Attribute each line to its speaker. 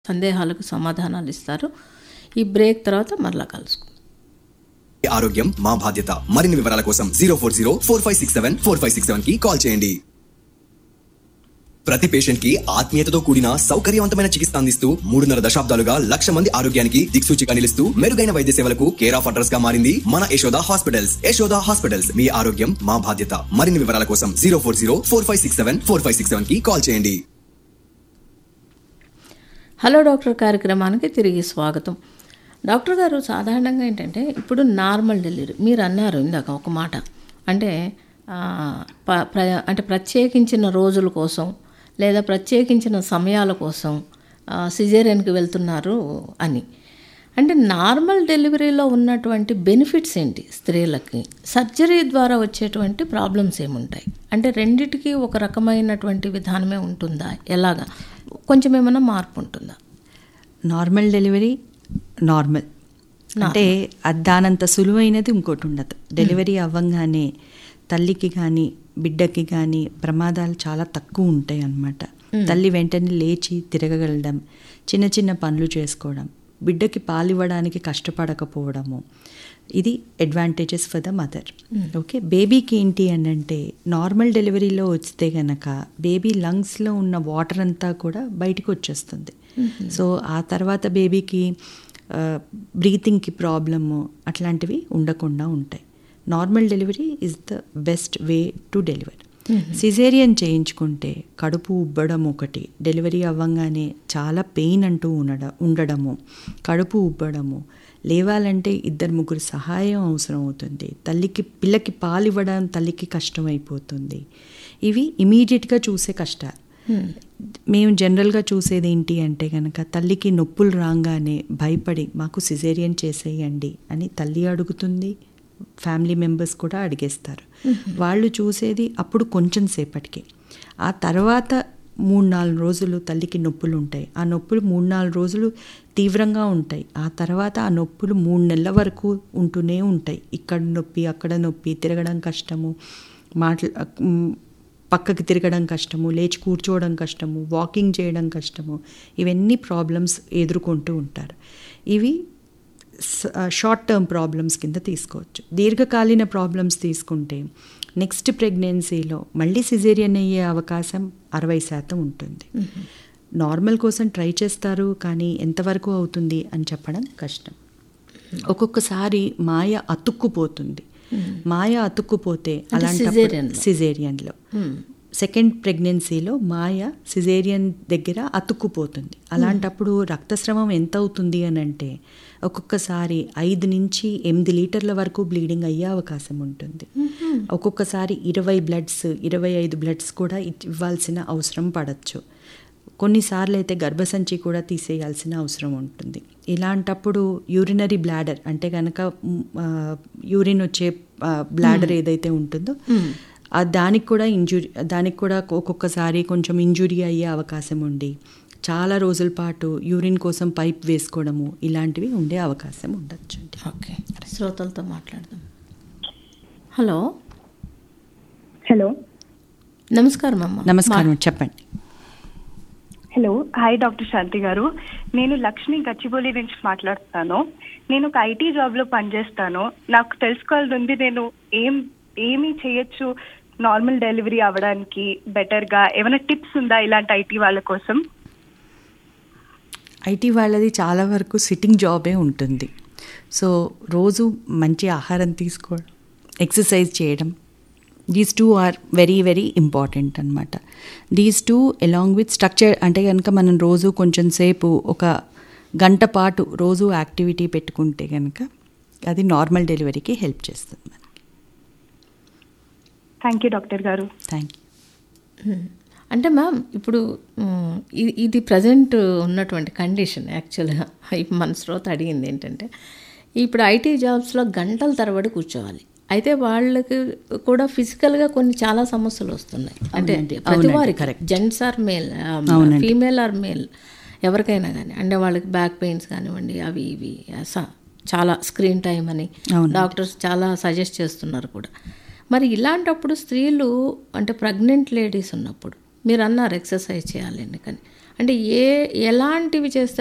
Speaker 1: సందేహాలకు సమాధానాలు ఇస్తారు ఈ బ్రేక్ తర్వాత మరలా కలుసుకుందాం
Speaker 2: ఆరోగ్యం మా బాధ్యత మరిన్ని వివరాల కోసం zero four zero four five six seven four five six seven కి కాల్ చేయండి ప్రతి పేషెంట్ కి ఆత్మీయతతో కూడిన సౌకర్యవంతమైన చికిత్స అందిస్తూ మూడున్నర దశాబ్దాలుగా లక్ష మంది ఆరోగ్యానికి దిక్సూచిగా నిలుస్తూ మెరుగైన వైద్య సేవలకు కేర్ ఆఫ్ అడ్రస్ గా మారింది మన యశోద హాస్పిటల్స్ యశోద హాస్పిటల్స్ మీ ఆరోగ్యం మా బాధ్యత మరిన్ని వివరాల కోసం zero four zero four five six seven four five six seven కి కాల్ చేయండి
Speaker 1: హలో డాక్టర్ కార్యక్రమానికి తిరిగి స్వాగతం డాక్టర్ గారు సాధారణంగా ఏంటంటే ఇప్పుడు నార్మల్ డెలివరీ మీరు అన్నారు ఇందాక ఒక మాట అంటే ఆ, ప- ప్ర అంటే ప్రత్యేకించిన రోజుల కోసం లేదా ప్రత్యేకించిన సమయాల కోసం సిజేరియన్కి వెళ్తున్నారు అని అంటే నార్మల్ డెలివరీలో ఉన్నటువంటి బెనిఫిట్స్ ఏంటి స్త్రీలకి సర్జరీ ద్వారా వచ్చేటువంటి ప్రాబ్లమ్స్ ఏముంటాయి అంటే రెండిటికి ఒక రకమైనటువంటి విధానమే ఉంటుందా ఎలాగా కొంచెం ఏమైనా మార్పు ఉంటుందా
Speaker 3: నార్మల్ డెలివరీ నార్మల్ అంటే అది దానంత సులువైనది ఇంకోటి ఉండదు డెలివరీ అవ్వంగానే తల్లికి కానీ బిడ్డకి కానీ ప్రమాదాలు చాలా తక్కువ ఉంటాయి అన్నమాట తల్లి వెంటనే లేచి తిరగగలడం చిన్న చిన్న పనులు చేసుకోవడం బిడ్డకి పాలివ్వడానికి కష్టపడకపోవడము ఇది advantages for the mother okay బేబీకి ఏంటి అని అంటే నార్మల్ డెలివరీలో వస్తే గనక బేబీ లంగ్స్లో ఉన్న వాటర్ అంతా కూడా బయటకు వచ్చేస్తుంది సో ఆ తర్వాత బేబీకి బ్రీతింగ్కి ప్రాబ్లము అట్లాంటివి ఉండకుండా ఉంటాయి normal delivery is the best way to deliver caesarean చేయించుకుంటే కడుపు ఉబ్బడం ఒకటి డెలివరీ అవ్వంగానే చాలా పెయిన్ అంటూ ఉండడ ఉండడము కడుపు ఉబ్బడము లేవాలంటే ఇద్దరు ముగ్గురు సహాయం అవసరం అవుతుంది తల్లికి పిల్లకి పాలు ఇవ్వడం తల్లికి కష్టం అయిపోతుంది ఇవి ఇమీడియట్గా చూసే కష్టాలు మేము జనరల్గా చూసేది ఏంటి అంటే కనుక తల్లికి నొప్పులు రాగానే భయపడి మాకు సిజేరియన్ చేసేయండి అని తల్లి అడుగుతుంది ఫ్యామిలీ మెంబర్స్ కూడా అడిగేస్తారు వాళ్ళు చూసేది అప్పుడు కొంచెం సేపటికి ఆ తర్వాత మూడు నాలుగు రోజులు తల్లికి నొప్పులు ఉంటాయి ఆ నొప్పులు మూడు నాలుగు రోజులు తీవ్రంగా ఉంటాయి ఆ తర్వాత ఆ నొప్పులు మూడు నెలల వరకు ఉంటూనే ఉంటాయి ఇక్కడ నొప్పి అక్కడ నొప్పి తిరగడం కష్టము మాట్లా మ్, పక్కకి తిరగడం కష్టము లేచి కూర్చోవడం కష్టము వాకింగ్ చేయడం కష్టము ఇవన్నీ ప్రాబ్లమ్స్ ఎదుర్కొంటూ ఉంటారు ఇవి షార్ట్ టర్మ్ ప్రాబ్లమ్స్ కింద తీసుకోవచ్చు దీర్ఘకాలీన ప్రాబ్లమ్స్ తీసుకుంటే నెక్స్ట్ ప్రెగ్నెన్సీలో మళ్ళీ సిజేరియన్ అయ్యే అవకాశం అరవై శాతం ఉంటుంది నార్మల్ కోసం ట్రై చేస్తారు కానీ ఎంతవరకు అవుతుంది అని చెప్పడం కష్టం ఒక్కొక్కసారి మాయ అతుక్కుపోతుంది మాయ అతుక్కుపోతే అలాంటి
Speaker 1: cesarean లో.
Speaker 3: సిజేరియన్లో సెకండ్ ప్రెగ్నెన్సీలో మాయ సిజేరియన్ దగ్గర అతుక్కుపోతుంది అలాంటప్పుడు రక్తస్రావం ఎంత అవుతుంది అని అంటే ఒక్కొక్కసారి ఐదు నుంచి ఎనిమిది లీటర్ల వరకు బ్లీడింగ్ అయ్యే అవకాశం ఉంటుంది ఒక్కొక్కసారి ఇరవై బ్లడ్స్ ఇరవై ఐదు బ్లడ్స్ కూడా ఇ- ఇవ్వాల్సిన అవసరం పడచ్చు కొన్నిసార్లు అయితే గర్భసంచి కూడా తీసేయాల్సిన అవసరం ఉంటుంది ఇలాంటప్పుడు యూరినరీ బ్లాడర్ అంటే కనుక యూరిన్ వచ్చే బ్లాడర్ ఏదైతే ఉంటుందో ఆ దానికి కూడా ఇంజురీ దానికి కూడా ఒక్కొక్కసారి కొంచెం ఇంజురీ అయ్యే అవకాశం ఉండి చాలా రోజుల పాటు యూరిన్ కోసం పైప్ వేసుకోవడము ఇలాంటివి ఉండే అవకాశం ఉండొచ్చు
Speaker 1: ఓకే శ్రోతలతో మాట్లాడదాం హలో
Speaker 4: హలో
Speaker 1: నమస్కారం అమ్మ
Speaker 3: నమస్కారం చెప్పండి
Speaker 4: హలో హాయ్ డాక్టర్ శాంతి గారు నేను లక్ష్మి గచ్చిబౌలి నుంచి మాట్లాడుతాను నేను ఒక ఐటీ జాబ్ లో పనిచేస్తాను నాకు తెలుసుకోవాలని ఉంది నేను ఏం ఏమి చేయొచ్చు నార్మల్ డెలివరీ అవ్వడానికి బెటర్ గా ఏమైనా టిప్స్ ఉందా ఇలాంటి ఐటీ వాళ్ళ కోసం
Speaker 3: ఐటీ వాళ్ళది చాలా వరకు సిట్టింగ్ జాబే ఉంటుంది సో రోజు మంచి ఆహారం తీసుకోవడం ఎక్సర్సైజ్ చేయడం these two are very very important అనమాట these two along with structure అంటే కనుక మనం రోజు కొంచెం సేపు ఒక గంట పాటు రోజు యాక్టివిటీ పెట్టుకుంటే కనుక అది నార్మల్ డెలివరీకి హెల్ప్ చేస్తుంది మనకి
Speaker 4: థ్యాంక్ యూ డాక్టర్ గారు
Speaker 3: థ్యాంక్ యూ
Speaker 1: అంటే మ్యామ్ ఇప్పుడు మ్, ఇది ఇది ప్రజెంట్ ఉన్నటువంటి కండిషన్ యాక్చువల్గా ఇప్పుడు మన శ్రోత అడిగింది ఏంటంటే ఇప్పుడు ఐటీ జాబ్స్లో గంటల తరబడి కూర్చోవాలి అయితే వాళ్ళకి కూడా ఫిజికల్గా కొన్ని చాలా సమస్యలు వస్తున్నాయి అంటే ప్రతి వారికి gents or male female or male ఎవరికైనా కానీ అంటే వాళ్ళకి బ్యాక్ పెయిన్స్ కానివ్వండి అవి ఇవి స- చాలా స్క్రీన్ టైం అని డాక్టర్స్ చాలా సజెస్ట్ చేస్తున్నారు కూడా మరి ఇలాంటప్పుడు స్త్రీలు అంటే ప్రెగ్నెంట్ లేడీస్ ఉన్నప్పుడు మీరు అన్నారు ఎక్సర్సైజ్ చేయాలని కానీ అంటే ఏ ఎలాంటివి చేస్తే